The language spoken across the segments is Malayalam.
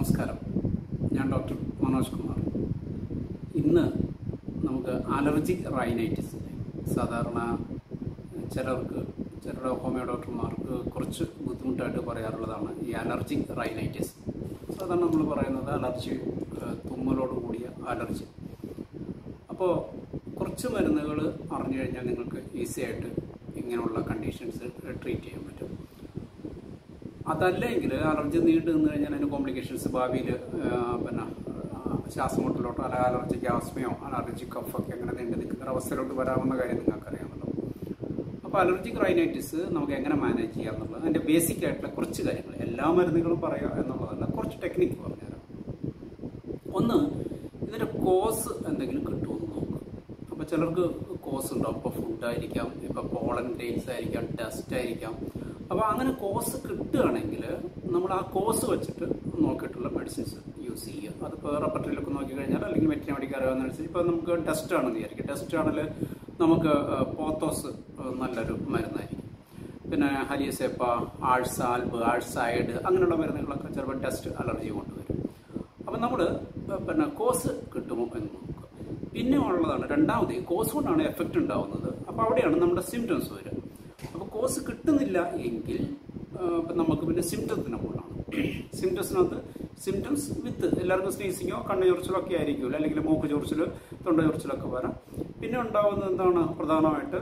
നമസ്കാരം ഞാൻ ഡോക്ടർ മനോജ് കുമാർ ഇന്ന് നമുക്ക് അലർജിക് റൈനൈറ്റിസ് സാധാരണ ചിലർക്ക് ചിലരുടെ ഹോമിയോ ഡോക്ടർമാർക്ക് കുറച്ച് ബുദ്ധിമുട്ടായിട്ട് പറയാറുള്ളതാണ് ഈ അലർജിക് റൈനൈറ്റിസ് സാധാരണ നമ്മൾ പറയുന്നത് അലർജി ഏഹ്, തുമ്മലോട് കൂടിയ അലർജി അപ്പോൾ കുറച്ച് മരുന്നുകൾ അറിഞ്ഞു കഴിഞ്ഞാൽ നിങ്ങൾക്ക് ഈസി ആയിട്ട് ഇങ്ങനെയുള്ള കണ്ടീഷൻസ് ട്രീറ്റ് ചെയ്യാൻ പറ്റും അതല്ലെങ്കിൽ അലർജി നീണ്ടു നിന്ന് കഴിഞ്ഞാൽ അതിന് കോംപ്ലിക്കേഷൻസ് ഭാവിയിൽ പിന്നെ ആ, ശ്വാസമുട്ടലോട്ടോ അല്ല അലർജിക്ക് ആസ്മയോ അലർജി കഫൊക്കെ അങ്ങനെ നീണ്ടു നിൽക്കുന്ന ഒരു അവസ്ഥയിലോട്ട് വരാവുന്ന കാര്യം നിങ്ങൾക്കറിയാമല്ലോ അപ്പോൾ അലർജിക് റൈനൈറ്റിസ് നമുക്ക് എങ്ങനെ മാനേജ് ചെയ്യാം എന്നുള്ളത് അതിൻ്റെ ബേസിക് ആയിട്ടുള്ള കുറച്ച് കാര്യങ്ങൾ എല്ലാ മരുന്നുകളും പറയുക എന്നുള്ളതല്ല കുറച്ച് ടെക്നിക്ക് പറഞ്ഞുതരാം ഒന്ന് ഇതിൻ്റെ കോസ് എന്തെങ്കിലും കിട്ടുമെന്ന് നോക്കുക അപ്പോൾ ചിലർക്ക് കോസ് ഉണ്ടാവും ഇപ്പോൾ ഫുഡായിരിക്കാം ഇപ്പോൾ പോളൻ ഗ്രെയിൻസ് ആയിരിക്കാം ഡസ്റ്റ് ആയിരിക്കാം അപ്പോൾ അങ്ങനെ കോസ് കിട്ടുകയാണെങ്കിൽ നമ്മൾ ആ കോസ് വെച്ചിട്ട് നോക്കിയിട്ടുള്ള മെഡിസിൻസ് യൂസ് ചെയ്യുക അതിപ്പോൾ റെപ്പർട്ടറിയിലൊക്കെ നോക്കിക്കഴിഞ്ഞാൽ അല്ലെങ്കിൽ വെറ്റിനെ മെഡിക്കൽ അറിയാവുന്നതനുസരിച്ച് ഇപ്പോൾ നമുക്ക് ടെസ്റ്റ് ആണെന്ന് വിചാരിക്കും ടെസ്റ്റ് ആണെങ്കിൽ നമുക്ക് പോത്തോസ് നല്ലൊരു മരുന്നായിരിക്കും പിന്നെ ഹലിയസെപ്പ ആഴ്സാൽബ് ആഴ്സൈഡ് അങ്ങനെയുള്ള മരുന്നുകളൊക്കെ ചിലപ്പോൾ ടെസ്റ്റ് അലർജി കൊണ്ടുവരും അപ്പം നമ്മൾ പിന്നെ കോസ് കിട്ടുമോ എന്ന് നോക്കുക പിന്നെ ഉള്ളതാണ് രണ്ടാമത് ഈ കോസ് കൊണ്ടാണ് എഫക്റ്റ് ഉണ്ടാവുന്നത് അപ്പോൾ അവിടെയാണ് നമ്മുടെ സിംറ്റംസ് വരിക അപ്പോൾ കോസ് കിട്ടുന്നില്ല എങ്കിൽ ആ, ഇപ്പം നമുക്ക് പിന്നെ സിംറ്റത്തിന് പോകണം സിംറ്റംസിനകത്ത് സിംറ്റംസ് വിത്ത് എല്ലാവർക്കും സ്നീസിങ്ങോ കണ്ണ് ചൊറിച്ചിലോ ഒക്കെ ആയിരിക്കുമല്ലോ അല്ലെങ്കിൽ മൂക്ക് ചൊറിച്ചിൽ തൊണ്ട ചൊറിച്ചിലൊക്കെ വരാം പിന്നെ ഉണ്ടാവുന്നത് എന്താണ് പ്രധാനമായിട്ട്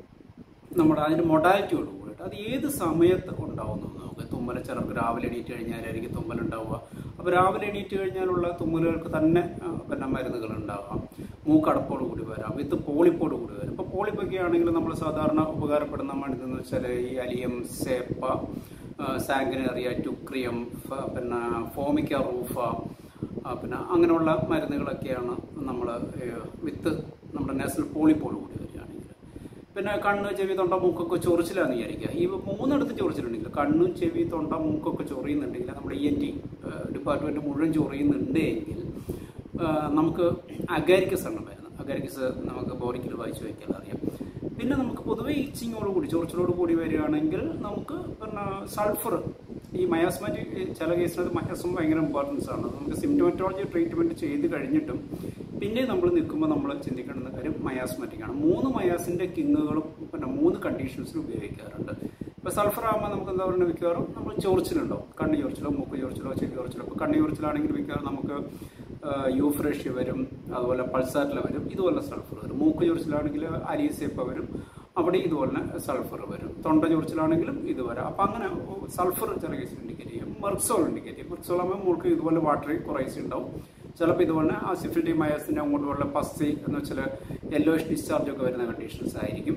നമ്മുടെ അതിൻ്റെ മൊഡാലിറ്റിയോട് കൂടിയിട്ട് അത് ഏത് സമയത്ത് ഉണ്ടാവുന്നു എന്ന് നമുക്ക് തുമ്മൽ ചിലർക്ക് രാവിലെ എണീറ്റ് കഴിഞ്ഞാലായിരിക്കും തുമ്മൽ ഉണ്ടാവുക അപ്പോൾ രാവിലെ എണീറ്റ് കഴിഞ്ഞാലുള്ള തുമ്മലുകൾക്ക് തന്നെ ആ, പിന്നെ മരുന്നുകൾ ഉണ്ടാകാം മൂക്കടപ്പോട് കൂടി വരാം വിത്ത് പോളിപ്പോട് കൂടി വരും ഇപ്പോൾ പോളിപ്പൊക്കെ ആണെങ്കിൽ നമ്മൾ സാധാരണ ഉപകാരപ്പെടുന്ന മരുന്നെന്ന് വെച്ചാൽ ഈ അലിയം സേപ്പ സാങ്കനേറിയ ടുക്രിയം ഫ- പിന്നെ ഫോമിക്ക റൂഫ ആ, പിന്നെ അങ്ങനെയുള്ള മരുന്നുകളൊക്കെയാണ് നമ്മൾ വിത്ത് നമ്മുടെ നാഷണൽ പോളിപ്പോട് കൂടി വരികയാണെങ്കിൽ പിന്നെ കണ്ണ് ചെവി തൊണ്ട മൂക്കൊക്കെ ചൊറിച്ചിലാന്ന് വിചാരിക്കുക ഈ മൂന്നിടത്ത് ചൊറിച്ചിലുണ്ടെങ്കിൽ കണ്ണ് ചെവി തൊണ്ട മൂക്കൊക്കെ ചൊറിയുന്നുണ്ടെങ്കിൽ നമ്മുടെ ഇ എൻ ടി ഡിപ്പാർട്ട്മെന്റ് മുഴുവൻ ചൊറിയുന്നുണ്ടെങ്കിൽ ആ, നമുക്ക് അഗാരിക്കസ് ആണ് വരുന്നത് അഗാരിക്കസ് നമുക്ക് ബോഡിക്കിൽ വായിച്ചു വയ്ക്കാൻ അറിയാം പിന്നെ നമുക്ക് പൊതുവെ ഇച്ചിങ്ങോട് കൂടി ചൊറിച്ചിലോട് കൂടി വരികയാണെങ്കിൽ നമുക്ക് പിന്നെ സൾഫർ ഈ മയാസ്മാറ്റിക് ചില കേസിനകത്ത് മയാസം ഭയങ്കര ഇമ്പോർട്ടൻസ് ആണ് നമുക്ക് സിംറ്റോമറ്റോളജി ട്രീറ്റ്മെന്റ് ചെയ്ത് കഴിഞ്ഞിട്ടും പിന്നെ നമ്മൾ നിൽക്കുമ്പോൾ നമ്മൾ ചിന്തിക്കേണ്ടുന്ന കാര്യം മയാസ്മാറ്റിക് ആണ് മൂന്ന് മയാസിന്റെ കിങ്ങുകളും പിന്നെ മൂന്ന് കണ്ടീഷൻസിൽ ഉപയോഗിക്കാറുണ്ട് ഇപ്പൊ സൾഫർ ആകുമ്പോൾ നമുക്ക് എന്താ പറയുക മിക്കവാറും നമ്മൾ ചൊറിച്ചിലുണ്ടാവും കണ്ണ് ചൊറിച്ചിലോ മൂക്ക് ചൊറിച്ചിലോ ചെവി ചൊറിച്ചിലോ ഇപ്പോൾ കണ്ണ് ചൊറിച്ചിലാണെങ്കിൽ മിക്കവാറും നമുക്ക് യൂഫ്രഷ്യ വരും അതുപോലെ പൾസാറ്റില വരും ഇതുപോലെ സൾഫർ വരും മൂക്ക് ചൊറിച്ചിലാണെങ്കിൽ അലീസേപ്പ വരും അവിടെ ഇതുപോലെ സൾഫർ വരും തൊണ്ട ചൊറിച്ചിലാണെങ്കിലും ഇത് വരാം അപ്പം അങ്ങനെ സൾഫർ ചില കേസിൽ ഇൻഡിക്കേറ്റ് ചെയ്യും മെർക്സോൾ ഇൻഡിക്കേറ്റ് ചെയ്യും മെർക്സോൾ ആകുമ്പോൾ മൂക്ക് ഇതുപോലെ വാട്ടറി കുറേശ്ശെ ഉണ്ടാവും ചിലപ്പോൾ ഇതുപോലെ ആസിഫിലിറ്റി മയസിൻ്റെ അങ്ങോട്ട് ഉള്ള പസ്സി എന്ന് വെച്ചാൽ യെല്ലോയിഷ് ഡിസ്ചാർജ് ഒക്കെ വരുന്ന കണ്ടീഷൻസ് ആയിരിക്കും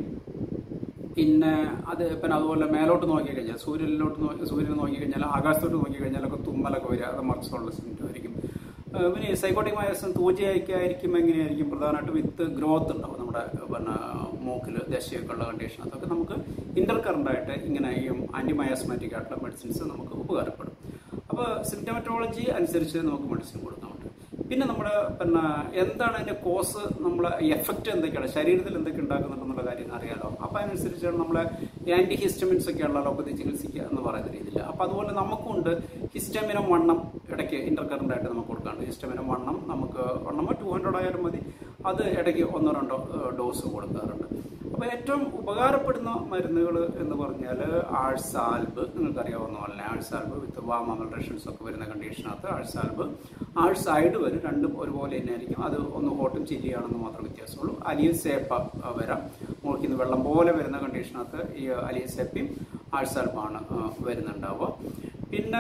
പിന്നെ അത് പിന്നെ അതുപോലെ മേലോട്ട് നോക്കി കഴിഞ്ഞാൽ സൂര്യനിലോട്ട് നോക്കി സൂര്യനെ നോക്കി കഴിഞ്ഞാൽ ആകാശത്തോട്ട് നോക്കി കഴിഞ്ഞാലൊക്കെ തുമ്മലൊക്കെ വരിക അത് മർക്സുള്ള സിംറ്റം ആയിരിക്കും ഏഹ് പിന്നെ സൈക്കോട്ടിക് മയസം തൂജയൊക്കെ ആയിരിക്കും എങ്ങനെയായിരിക്കും പ്രധാനമായിട്ട് വിത്ത് ഗ്രോത്ത് ഉണ്ടാവും നമ്മുടെ പിന്നെ മൂക്കിൽ ദശയൊക്കെ ഉള്ള കണ്ടീഷൻ അതൊക്കെ നമുക്ക് ഇന്റർ കറണ്ടായിട്ട് ഇങ്ങനെ ഈ ആന്റിമയാസ്മാറ്റിക് ആയിട്ടുള്ള മെഡിസിൻസ് നമുക്ക് ഉപകാരപ്പെടും അപ്പോൾ സിംറ്റമറ്റോളജി അനുസരിച്ച് നമുക്ക് മെഡിസിൻ കൊടുക്കുന്നുണ്ട് പിന്നെ നമ്മുടെ പിന്നെ എന്താണ് അതിന്റെ കോസ് നമ്മളെ എഫക്റ്റ് എന്തൊക്കെയാണ് ശരീരത്തിൽ എന്തൊക്കെ ഉണ്ടാക്കുന്നുണ്ടെന്നുള്ള കാര്യം അറിയാലോ അപ്പൊ അതിനനുസരിച്ചാണ് നമ്മളെ ആന്റി ഹിസ്റ്റമിൻസ് ഒക്കെ ഉള്ള അലോപ്പതി ചികിത്സിക്കുക എന്ന് പറയുന്ന രീതിയിൽ അപ്പൊ അതുപോലെ നമുക്കുണ്ട് ഹിസ്റ്റമിനം വണ്ണം ഇടയ്ക്ക് ഇന്റർകറന്റ് ആയിട്ട് നമുക്ക് കൊടുക്കാറുണ്ട് ഹിസ്റ്റമിനം വണ്ണം നമുക്ക് വണ്ണം ടു ഹൺഡ്രഡ് ആയാലും മതി അത് ഇടയ്ക്ക് ഒന്നോ രണ്ടോ ഡോസ് കൊടുക്കാറുണ്ട് അപ്പൊ ഏറ്റവും ഉപകാരപ്പെടുന്ന മരുന്നുകൾ എന്ന് പറഞ്ഞാൽ ആഴ്സാൽബ് നിങ്ങൾക്ക് അറിയാവുന്ന പോലെ ആഴ്സാൽബ് വിത്ത് വാം അമൽട്രേഷൻസ് ഒക്കെ വരുന്ന കണ്ടീഷനകത്ത് ആഴ്സാൽബ് ആഴ്സൈഡ് വരും രണ്ടും ഒരുപോലെ തന്നെ ആയിരിക്കും അത് ഒന്ന് ഹോട്ടും ചില്ലിയാണെന്ന് മാത്രം വ്യത്യാസമുള്ളൂ അലിയസേപ്പ ആ, വരാം മുറിക്കുന്ന വെള്ളം പോലെ വരുന്ന കണ്ടീഷനകത്ത് ഈ അലിയസേപ്പയും ആഴ്സാൽബാണ് ആ, വരുന്നുണ്ടാവുക പിന്നെ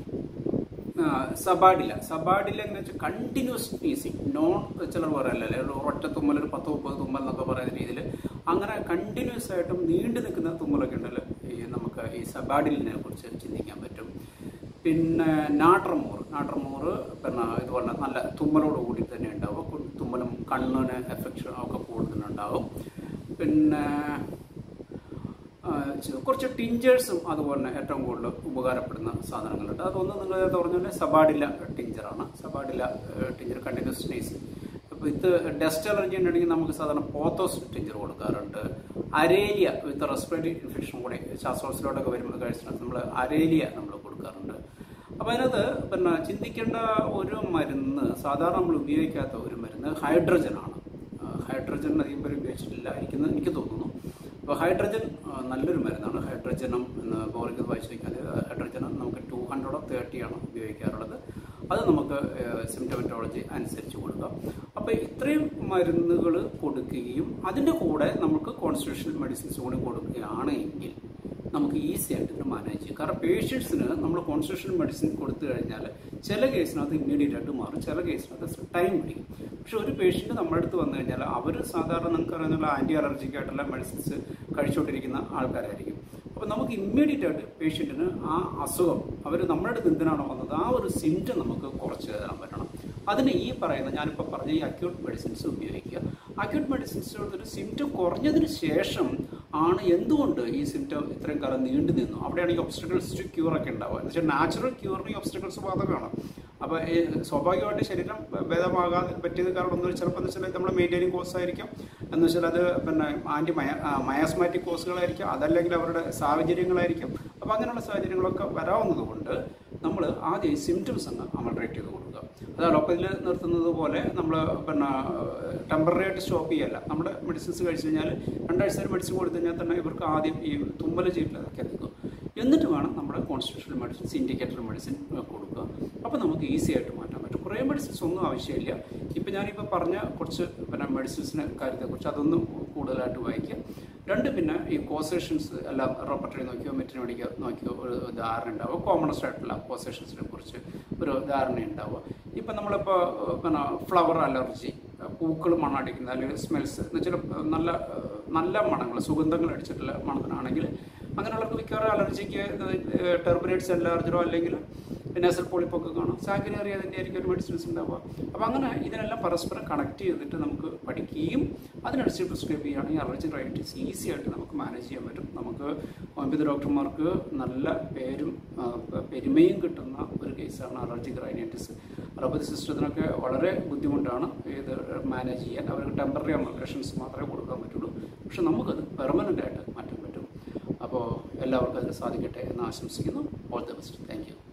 സബാഡില സബാഡില എന്ന് വെച്ചാൽ കണ്ടിന്യൂസ് സ്നീസിങ് നോൺ ചിലർ പറയല്ലേ ഒറ്റ തുമ്മൽ ഒരു പത്ത് മുപ്പത് തുമ്മൽ എന്നൊക്കെ പറയുന്ന രീതിയിൽ അങ്ങനെ കണ്ടിന്യൂസ് ആയിട്ടും നീണ്ടു നിൽക്കുന്ന തുമ്മലൊക്കെ ഉണ്ടല്ലോ ഈ നമുക്ക് ഈ സബാഡിലിനെ കുറിച്ച് ചിന്തിക്കാൻ പറ്റും പിന്നെ നാട്രമോർ നാട്രമോർ പിന്നെ ഇതുപോലെ നല്ല തുമ്മലോട് കൂടി തന്നെ ഉണ്ടാവും കു- തുമ്മലും കണ്ണിന് എഫക്ഷൻ ഒക്കെ കൂടുതലുണ്ടാവും പിന്നെ ആ, ചെ- കുറച്ച് ടിഞ്ചേഴ്സും അതുപോലെ തന്നെ ഏറ്റവും കൂടുതൽ ഉപകാരപ്പെടുന്ന സാധനങ്ങളുണ്ട് അതൊന്ന് നിങ്ങൾ നേരത്തെ പറഞ്ഞ പോലെ സബാഡില ടിഞ്ചറാണ് sabadilla tincture continuous sneeze with dust allergy ഉണ്ടെങ്കിൽ നമുക്ക് സാധാരണ പോത്തോസ് ടിഞ്ചർ കൊടുക്കാറുണ്ട് അരേലിയ വിത്ത് റെസ്പിറേറ്ററി ഇൻഫെക്ഷൻ കൂടെ ശ്വാസോത്സവത്തിലോട്ടൊക്കെ വരുമ്പോൾ കഴിച്ചിട്ട് നമ്മൾ അരേലിയ നമ്മൾ കൊടുക്കാറുണ്ട് അപ്പോൾ അതിനകത്ത് പിന്നെ ചിന്തിക്കേണ്ട ഒരു മരുന്ന് സാധാരണ നമ്മൾ ഉപയോഗിക്കാത്ത ഒരു മരുന്ന് ഹൈഡ്രജനാണ് ഹൈഡ്രജൻ അധികം പേര് ഉപയോഗിച്ചിട്ടില്ലായിരിക്കുന്നത് എനിക്ക് തോന്നുന്നു അപ്പോൾ ഹൈഡ്രജൻ ആ, നല്ലൊരു മരുന്നാണ് ഹൈഡ്രജനം എന്ന് ബോറിക്ക് വായിച്ചു നോക്കിയാൽ ഹൈഡ്രജനം നമുക്ക് ടു ഹൺഡ്രഡോ തേർട്ടിയാണ് ഉപയോഗിക്കാറുള്ളത് അത് നമുക്ക് സിംറ്റമറ്റോളജി അനുസരിച്ച് കൊടുക്കാം അപ്പോൾ ഇത്രയും മരുന്നുകൾ കൊടുക്കുകയും അതിൻ്റെ കൂടെ നമുക്ക് കോൺസ്റ്റിറ്റ്യൂഷണൽ മെഡിസിൻസ് കൂടി കൊടുക്കുകയാണ് എങ്കിൽ നമുക്ക് ഈസി ആയിട്ട് ഇത് മാനേജ് ചെയ്യാം കാരണം പേഷ്യൻസിന് നമ്മൾ കോൺസ്റ്റിറ്റ്യൂഷണൽ മെഡിസിൻ കൊടുത്തു കഴിഞ്ഞാൽ ചില കേസിനകത്ത് ഇമ്മീഡിയറ്റ് ആയിട്ട് മാറും ചില കേസിനകത്ത് ടൈം പിടിക്കും പക്ഷെ ഒരു പേഷ്യൻ്റ് നമ്മുടെ അടുത്ത് വന്നു കഴിഞ്ഞാൽ അവർ സാധാരണ നമുക്ക് അറിയുന്ന ആൻറ്റി അലർജിക് ആയിട്ടുള്ള മെഡിസിൻസ് കഴിച്ചുകൊണ്ടിരിക്കുന്ന ആൾക്കാരായിരിക്കും അപ്പോൾ നമുക്ക് ഇമ്മീഡിയറ്റ് ആയിട്ട് പേഷ്യൻറ്റിന് ആ അസുഖം അവർ നമ്മുടെ അടുത്ത് എന്തിനാണോ വന്നത് ആ ഒരു സിംറ്റം നമുക്ക് കുറച്ച് തരാൻ പറ്റണം അതിന് ഈ പറയുന്ന ഞാനിപ്പോൾ പറഞ്ഞ ഈ അക്യൂട്ട് മെഡിസിൻസ് ഉപയോഗിക്കുക അക്യൂട്ട് മെഡിസിൻസ് ഒരു സിംറ്റം കുറഞ്ഞതിന് ശേഷം ആണ് എന്തുകൊണ്ട് ഈ സിംറ്റം ഇത്രയും കാലം നീണ്ടു നിന്നു അവിടെയാണ് ഈ ഒബ്സ്റ്റക്കിൾസ് ടു ക്യൂർ ഒക്കെ ഉണ്ടാവുക എന്ന് വെച്ചാൽ നാച്ചുറൽ ക്യൂറിന് ഈ ഒബ്സ്റ്റക്കിൾസ് ബാധകമാണ് അപ്പോൾ ഈ സ്വാഭാവികമായിട്ട് ശരീരം ഭേദമാകാതെ പറ്റിയത് കാരണം എന്ന് വെച്ചാൽ ചിലപ്പോൾ എന്ന് വെച്ചാൽ നമ്മൾ മെയിൻറ്റെയിനിങ് കോഴ്സ് ആയിരിക്കും എന്ന് വെച്ചാൽ അത് പിന്നെ ആൻറ്റി മയ മയാസ്മാറ്റിക് കോഴ്സുകളായിരിക്കും അതല്ലെങ്കിൽ അവരുടെ സാഹചര്യങ്ങളായിരിക്കും അപ്പോൾ അങ്ങനെയുള്ള സാഹചര്യങ്ങളൊക്കെ വരാവുന്നത് കൊണ്ട് നമ്മൾ ആദ്യം ഈ സിംറ്റംസ് അങ്ങ് അമൾറേറ്റ് ചെയ്ത് കൊടുക്കുക അത് അലോപ്പതിൽ നിർത്തുന്നത് പോലെ നമ്മൾ പിന്നെ ടെമ്പററി ആയിട്ട് സ്റ്റോപ്പ് ചെയ്യല്ല നമ്മുടെ മെഡിസിൻസ് കഴിച്ചു കഴിഞ്ഞാൽ രണ്ടാഴ്ച മെഡിസിൻ കൊടുത്തു കഴിഞ്ഞാൽ തന്നെ ഇവർക്ക് ആദ്യം ഈ തുമ്മൽ ചീറ്റിലതൊക്കെ നിൽക്കും എന്നിട്ട് വേണം നമ്മുടെ കോൺസ്റ്റിറ്റ്യൂഷണൽ മെഡിസിൻസ് ഇൻഡിക്കേറ്റർ മെഡിസിൻ കൊടുക്കുക അപ്പോൾ നമുക്ക് ഈസി ആയിട്ട് മാറ്റാൻ പറ്റും കുറേ മെഡിസിൻസ് ഒന്നും ആവശ്യമില്ല ഇപ്പം ഞാനിപ്പോൾ പറഞ്ഞ കുറച്ച് പിന്നെ മെഡിസിൻസിനെ കാര്യത്തെക്കുറിച്ച് അതൊന്നും കൂടുതലായിട്ട് വായിക്കുക രണ്ട് പിന്നെ ഈ കോസേഷൻസ് എല്ലാം റോപ്പർട്ടറി നോക്കിയോ മെറ്റിനോടിക്കോ നോക്കിയോ ഒരു ധാരണ ഉണ്ടാവുക കോമണസ്റ്റ് ആയിട്ടുള്ള കോസേഷൻസിനെ കുറിച്ച് ഒരു ധാരണ ഉണ്ടാവുക ഇപ്പം നമ്മളിപ്പോൾ പിന്നെ ഫ്ലവർ അലർജി പൂക്കൾ മണ്ണടിക്കുന്ന അല്ലെങ്കിൽ സ്മെൽസ് എന്ന് വെച്ചാൽ നല്ല നല്ല മണങ്ങൾ സുഗന്ധങ്ങൾ അടിച്ചിട്ടുള്ള മണത്തിനാണെങ്കിൽ അങ്ങനെയുള്ളവർക്ക് മിക്കവാറും അലർജിക്ക് ടെർബിനേറ്റ്സ് അലർജറോ അല്ലെങ്കിൽ നെസൽ പോളിപ്പൊക്കെ കാണും സാങ്കനേറിയ അതിൻ്റെ ആയിരിക്കും ഒരു മെഡിസിൻസ് ഉണ്ടാവുക അപ്പോൾ അങ്ങനെ ഇതിനെല്ലാം പരസ്പരം കണക്ട് ചെയ്തിട്ട് നമുക്ക് പഠിക്കുകയും അതിനനുസരിച്ച് പ്രിസ്ക്രൈബ് ചെയ്യുകയാണെങ്കിൽ അലർജി റൈറ്റിസ് ഈസി ആയിട്ട് നമുക്ക് മാനേജ് ചെയ്യാൻ പറ്റും നമുക്ക് ഹോമിയോപ്പതി ഡോക്ടർമാർക്ക് നല്ല പേരും ആ, പെരുമയും കിട്ടുന്ന ഒരു കേസാണ് അലർജിക് റൈനൈറ്റിസ് അലോപ്പതി സിസ്റ്റത്തിനൊക്കെ വളരെ ബുദ്ധിമുട്ടാണ് ഇത് മാനേജ് ചെയ്യാൻ അവർക്ക് ടെമ്പററി അമർക്കേഷൻസ് മാത്രമേ കൊടുക്കാൻ പറ്റുള്ളൂ പക്ഷെ നമുക്കത് പെർമനൻ്റ് ആയിട്ട് മാറ്റാൻ പറ്റും അപ്പോൾ എല്ലാവർക്കും അതിന് സാധിക്കട്ടെ എന്ന് ആശംസിക്കുന്നു all the best thank U